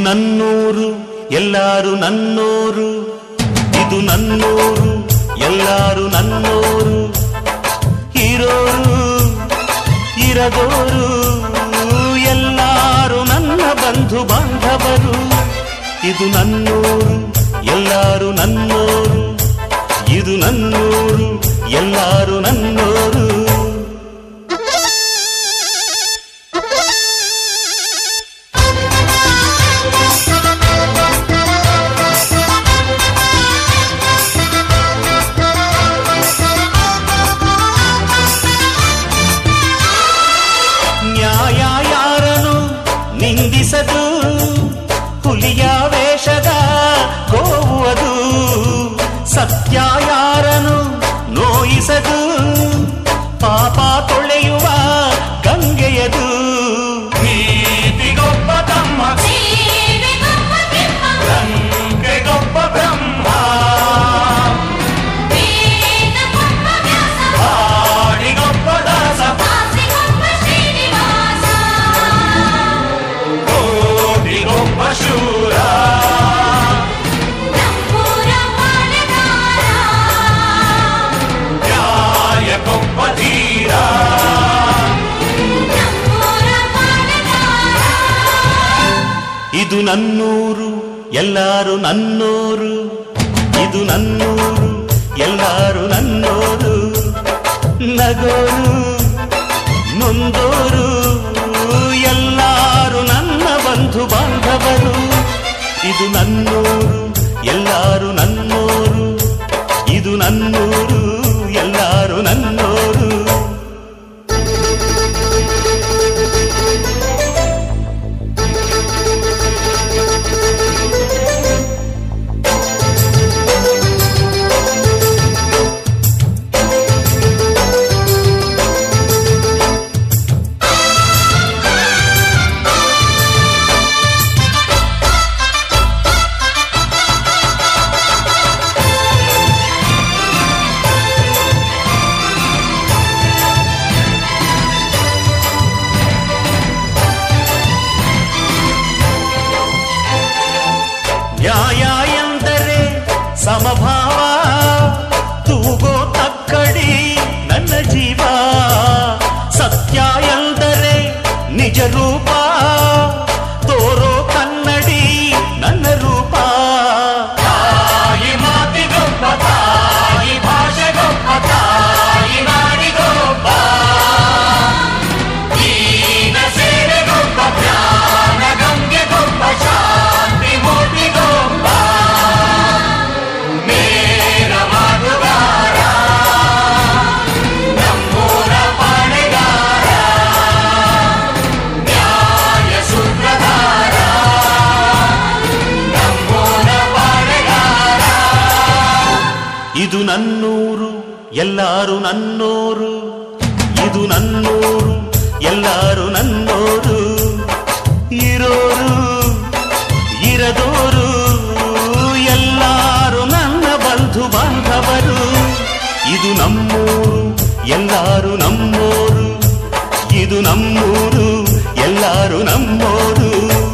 ನನ್ನೂರು ಎಲ್ಲಾರು ನನ್ನೋರು ಇದು ನನ್ನೂರು ಎಲ್ಲಾರು ನನ್ನೋರು ಇರೋರು ಇರದೋರು ಎಲ್ಲಾರು ನನ್ನ ಬಂಧು ಬಾಂಧವರು ಇದು ನನ್ನೂರು ಎಲ್ಲಾರು ನನ್ನೋರು ಇದು ನನ್ನೂರು ಎಲ್ಲಾರು ನನ್ನೋರು ನ್ಯಾಯ ಯಾರನು ನಿಂದಿಸದು ಹುಲಿಯ ವೇಷದ ಗೋವು ಅದು ಸತ್ಯ ಯಾರನು ನೋಯಿಸದು ಪಾಪ ತೊಳೆಯುವ ಗಂಗೆಯದು ನೀತಿಗೊಬ್ಬ ತಮ್ಮ ಜೀವಿಗೊಬ್ಬ ಬ್ರಹ್ಮ, ಗಂಗೆಗೊಬ್ಬ ಬ್ರಹ್ಮ ವೇದಕ್ಕೊಬ್ಬ ವ್ಯಾಸ, ಹಾಡಿಗೊಬ್ಬ ದಾಸ ದಾಸಿಗೊಬ್ಬ ಶ್ರೀನಿವಾಸ. ಕೋಟಿಗೊಬ್ಬ ಶೂರ ನಮ್ಮೂರ ಪಾಳೆಗಾರ, ನ್ಯಾಯಕ್ಕೊಬ್ಬ ಧೀರ ನಮ್ಮೂರ ಪಾಳೆಗಾರ. ಇದು ನನ್ನೂರು ಎಲ್ಲಾರು ನನ್ನೋರು ಇದು ನನ್ನೂರು ಎಲ್ಲಾರು ನನ್ನೋರು ನಗೋರು ನೊಂದೋರು ಎಲ್ಲಾರು ನನ್ನ ಬಂಧು ಬಾಂಧವರು ಇದು ನನ್ನೂರು ಎಲ್ಲಾರು ನನ್ನೋರು ಇದು ನನ್ನೂರು ಎಲ್ಲಾರು ನನ್ನೋರು ನ್ಯಾಯ ಎಂದರೆ ಸಮಭಾವ ತೂಗೋ ತಕ್ಕಡಿ ನನ್ನ ಜೀವ ಸತ್ಯ ಎಂದರೆ ನಿಜ ರೂಪ ತೋರೋ ಕನ್ನಡಿ ನನ್ನ ರೂಪ ತಾಯಿ ಮಾತಿಗೊಬ್ಬ ತಾಯಿ ಭಾಷೆಗೊಬ್ಬ ತಾಯಿ ನಾಡಿಗೊಬ್ಬ ದೀನ ಸೇವೆಗೊಬ್ಬ ಜ್ಞಾನ ಗಂಗೆಗೊಬ್ಬ ಶಾಂತಿ ಮೂರ್ತಿಗೊಬ್ಬ ನೇರ ಮಾತುಗಾರ ನಮ್ಮೂರ ಪಾಳೆಗಾರ ನ್ಯಾಯ ಸೂತ್ರಧಾರ ನಮ್ಮೂರ ಪಾಳೆಗಾರ ಇದು ನನ್ನೂರು ಎಲ್ಲಾರು ನನ್ನೋರು ಇದು ನನ್ನೂರು ಎಲ್ಲಾರು ನನ್ನೋರು ಇರೋರು ಇರದೋರು ಎಲ್ಲಾರು ನನ್ನ ಬಂಧು ಬಾಂಧವರು ಇದು ನಮ್ಮೂರು ಎಲ್ಲಾರು ನಮ್ಮೋರು ಇದು ನಮ್ಮೂರು ಎಲ್ಲಾರು ನಮ್ಮೋರು